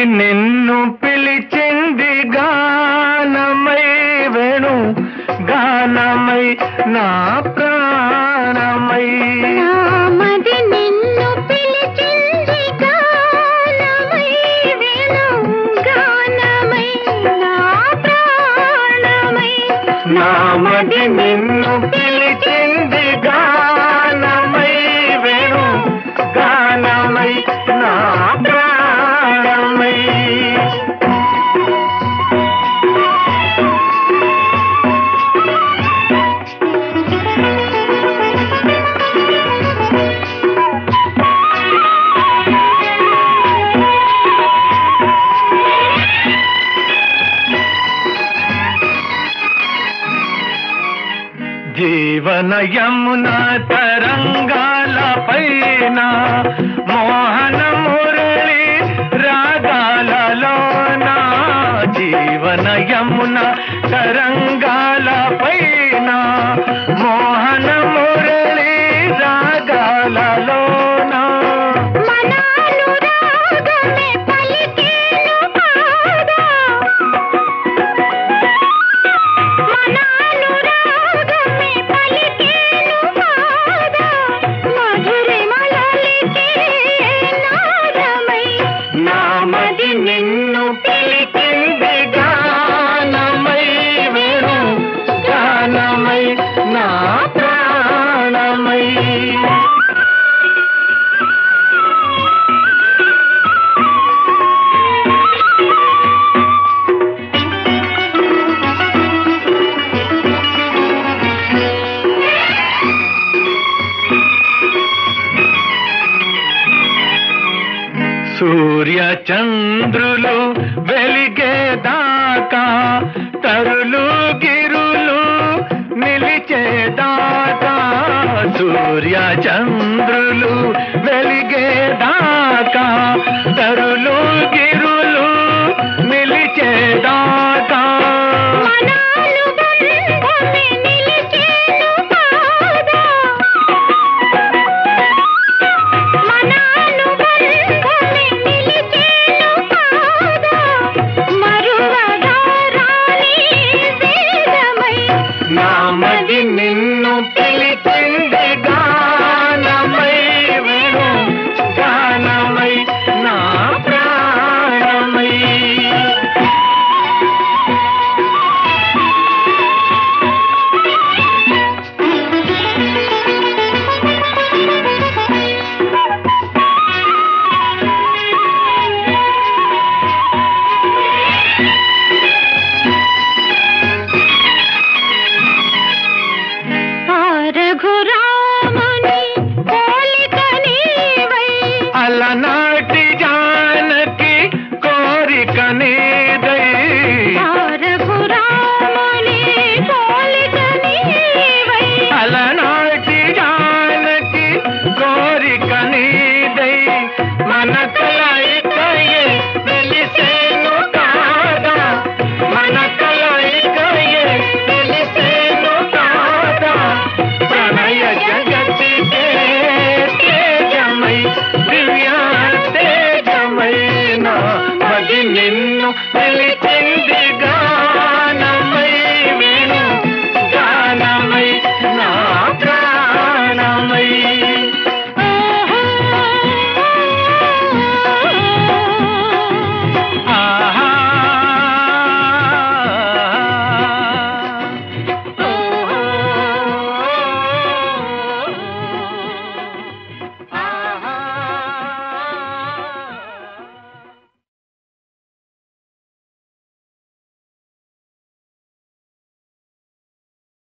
నిన్ను పిలిచింది గానమై వేణు గానమై నా ప్రాణమై నామది నిన్ను పిలిచింది గానమై వేణు గానమై నా ప్రాణమై నామది నిన్ను పిలిచింది గానమై వేణు గానమై నా ప్రాణమై జీవన యమున తరంగాల పైన మోహన మురళి రాగాలలోన జీవన యమున తరంగాల పైన మోహన మురళి రాగాలలోన మనానురాగమే పలికేను కాదా మనానురాగమే పలికేను కాదా మధురిమలలికే నాదమై నామది నిన్ను పిలిచింది గానమై వేణు గానమై నా ప్రాణమై సూర్య చంద్రులు వెలిగేదాకా తరులు గిరులు నిలిచేదాకా సూర్య చంద్రులు వెలిగేదాకా తరులు గిరులు నిలిచేదాకా మనానుబంధమే నిలిచేను కాదా మనానుబంధమే నిలిచేను కాదా మరువగారాని వేదమై నామది నిన్ను పిలిచింది గానమై వేణు గానమై నా ప్రాణమై ఆ రఘురాముని పోలిక నీవై అలనాటి జానకి కోరిక నీదై ఆ రఘురాముని పోలిక నీవై అలనాటి జానకి కోరిక నీదై మన కలయికయే వెలిసేను కాదా మన కలయికయే వెలిసేను కాదా ప్రణయ జగతికే తేజమై దివ్య తేజమై నా మది నిన్ను వెలిచింది